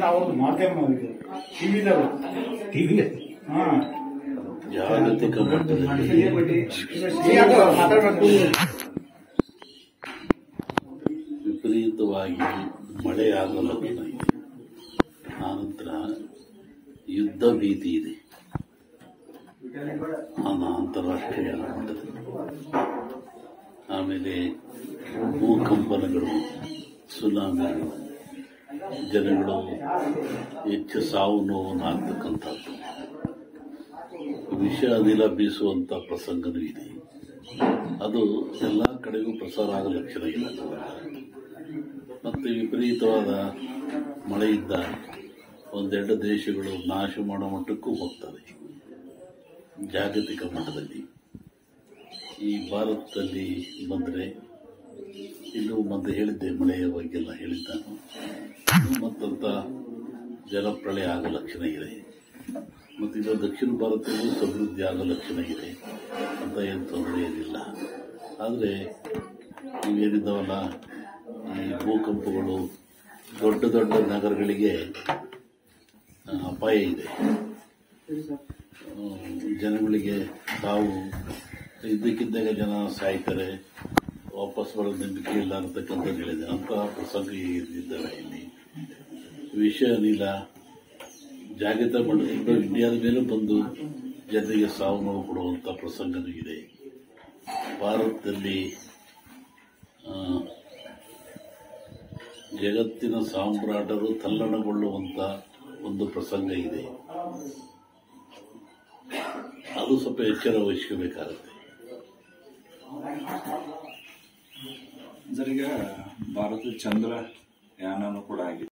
ಅವ್ರದ್ದು ಮಾಧ್ಯಮ ಇದು ಟಿವಿದಾಗ ಟಿವಿ ಹಾ ಜಾಗತಿಕ ಮಟ್ಟದಲ್ಲಿ ಮಾತಾಡ್ಬೇಕು ವಿಪರೀತವಾಗಿ ಮಳೆ ಆಗೋ ಲಕ್ಷಣ ಇದೆ ಆನಂತರ ಯುದ್ಧ ಭೀತಿ ಇದೆ ಆನ ಅಂತಾರಾಷ್ಟ್ರೀಯ ಮಟ್ಟದಲ್ಲಿ ಆಮೇಲೆ ಭೂಕಂಪನಗಳು ಸುನಾಮಿಗಳು ಜನಗಳು ಹೆಚ್ಚು ಸಾವು ನೋವನ್ನು ಆಗ್ತಕ್ಕಂಥದ್ದು ವಿಷ ಅನಿಲ ಬೀಸುವಂಥ ಪ್ರಸಂಗನೂ ಇದೆ ಅದು ಎಲ್ಲ ಕಡೆಗೂ ಪ್ರಸಾರ ಆಗೋ ಲಕ್ಷಣ ಇಲ್ಲ ಮತ್ತು ವಿಪರೀತವಾದ ಮಳೆಯಿಂದ ಒಂದೆರಡು ದೇಶಗಳು ನಾಶ ಮಾಡೋ ಮಟ್ಟಕ್ಕೂ ಹೋಗ್ತವೆ ಜಾಗತಿಕ ಮಟ್ಟದಲ್ಲಿ ಈ ಭಾರತದಲ್ಲಿ ಬಂದರೆ ಇಲ್ಲೂ ಮತ್ತೆ ಹೇಳಿದ್ದೆ ಮಳೆಯ ಬಗ್ಗೆಲ್ಲ ಹೇಳಿದ್ದಾನು ಮತ್ತಂತ ಜಲಪ್ರಳಯ ಆಗೋ ಲಕ್ಷಣ ಇದೆ ಮತ್ತು ಇದು ದಕ್ಷಿಣ ಭಾರತದಲ್ಲೂ ಸಮೃದ್ಧಿ ಆಗೋ ಲಕ್ಷಣ ಇದೆ ಅಂತ ಏನು ತೊಂದರೆ ಏನಿಲ್ಲ ಆದರೆ ಇವೇನಿದ್ದಾವಲ್ಲ ಈ ಭೂಕಂಪಗಳು ದೊಡ್ಡ ದೊಡ್ಡ ನಗರಗಳಿಗೆ ಆ, ಅಪಾಯ ಇದೆ ಆ, ಜನಗಳಿಗೆ ತಾವು ಇದ್ದಕ್ಕಿದ್ದಾಗ ಜನ ಸಾಯ್ತಾರೆ ವಾಪಸ್ ಬರೋ ನಂಬಿಕೆ ಇಲ್ಲ ಅಂತಕ್ಕಂಥದ್ದು ಹೇಳಿದೆ ಅಂತಹ ಪ್ರಸಂಗ ಇದ್ದಾವೆ ಇಲ್ಲಿ ವಿಷ ಅನಿಲ ಜಾಗೃತ ಮಟ್ಟದಿಂದ ಇಂಡಿಯಾದ ಮೇಲೆ ಬಂದು ಜನರಿಗೆ ಸಾವು ನೋವು ಕೊಡುವಂಥ ಪ್ರಸಂಗನೂ ಇದೆ ಭಾರತದಲ್ಲಿ ಆ, ಜಗತ್ತಿನ ಸಾಮ್ರಾಟರು ತಲ್ಲಣಗೊಳ್ಳುವಂಥ ಒಂದು ಪ್ರಸಂಗ ಇದೆ ಅದು ಸ್ವಲ್ಪ ಎಚ್ಚರ ವಹಿಸ್ಕೋಬೇಕಾಗುತ್ತೆ ಸರ್ ಈಗ ಭಾರತ ಚಂದ್ರ ಯಾನನೂ ಕೂಡ ಆಗಿದೆ